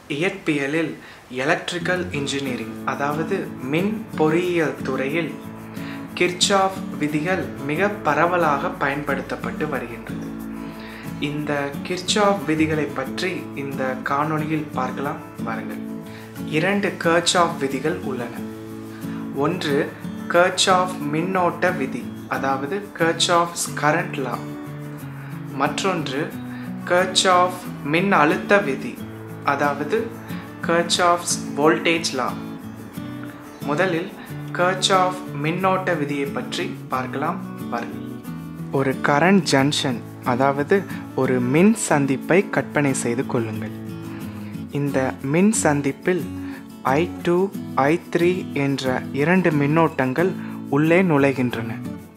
இயற்பியலில் electrical engineering அதாவது மின் பொறியியல் துறையில் கிர்ச்சாஃப் விதிகள் மிக பரவலாக பயன்படுத்தப்பட்டு வருகின்றது இந்த கிர்ச்சாஃப் விதிகளை பற்றி இந்த காணொளியில் பார்க்கலாம் வாருங்கள் இரண்டு கர்ச்சாஃப் விதிகள் உள்ளன ஒன்று கர்ச்சாஃப் மின்னோட்ட விதி அதாவது கர்ச்சாஃப்ஸ் கரண்ட் லா மற்றொன்று கர்ச்சாஃப் மின் அழுத்த விதி அதாவது கர்ச்சாஃப்ஸ் வோல்டேஜ் லா முதலில் கர்ச்சாஃப் மின்னோட்ட விதியை பற்றி பார்க்கலாம் பாருங்கள் ஒரு கரண்ட் ஜங்ஷன் அதாவது ஒரு மின் சந்திப்பை கற்பனை செய்து கொள்ளுங்கள் இந்த மின் சந்திப்பில் ஐ டூ ஐ த்ரீ என்ற இரண்டு மின்னோட்டங்கள் உள்ளே நுழைகின்றன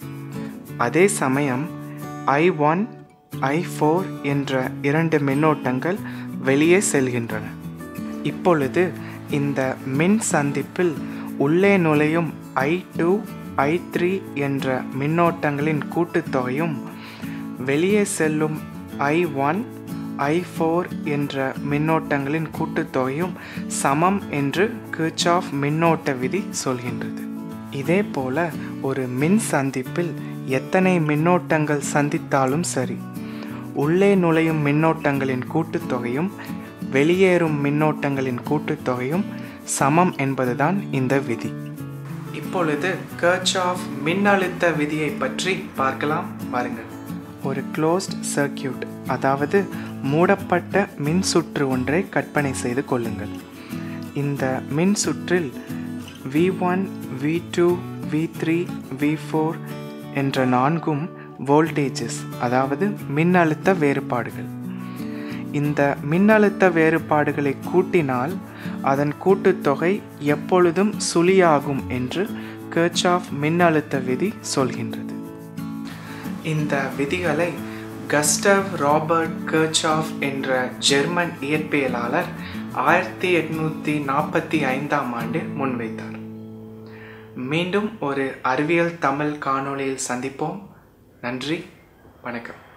அதே சமயம் ஐ ஒன் ஐ ஃபோர் என்ற இரண்டு மின்னோட்டங்கள் வெளியே செல்கின்றன இப்பொழுது இந்த மின் சந்திப்பில் உள்ளே நுழையும் ஐ டூ ஐ த்ரீ என்ற மின்னோட்டங்களின் கூட்டுத்தொகையும் வெளியே செல்லும் ஐ ஒன் ஐ ஃபோர் என்ற மின்னோட்டங்களின் கூட்டுத்தொகையும் சமம் என்று கிர்ச்சாஃப் மின்னோட்ட விதி சொல்கின்றது இதே போல ஒரு மின் சந்திப்பில் எத்தனை மின்னோட்டங்கள் சந்தித்தாலும் சரி உள்ளே நுழையும் மின்னோட்டங்களின் கூட்டுத்தொகையும் வெளியேறும் மின்னோட்டங்களின் கூட்டுத்தொகையும் சமம் என்பதுதான் இந்த விதி இப்பொழுது கர்ச்சாஃப் மின்னழுத்த விதியை பற்றி பார்க்கலாம் பாருங்கள் ஒரு க்ளோஸ்ட் சர்க்கியூட் அதாவது மூடப்பட்ட மின் சுற்று ஒன்றை கற்பனை செய்து கொள்ளுங்கள் இந்த மின் சுற்றில் V one V two V three V four என்ற நான்கும் வோல்டேஜஸ் அதாவது மின்னழுத்த வேறுபாடுகள் இந்த மின்னழுத்த வேறுபாடுகளை கூட்டினால் அதன் கூட்டுத்தொகை எப்பொழுதும் சுழியாகும் என்று கர்ச்சாஃப் மின்னழுத்த விதி சொல்கின்றது இந்த விதிகளை கஸ்டவ் ராபர்ட் கர்ச்சாஃப் என்ற ஜெர்மன் இயற்பியலாளர் ஆயிரத்தி எட்நூற்றி நாற்பத்தி ஐந்தாம் ஆண்டு முன்வைத்தார் மீண்டும் ஒரு அறிவியல் தமிழ் காணொளியில் சந்திப்போம் நன்றி வணக்கம்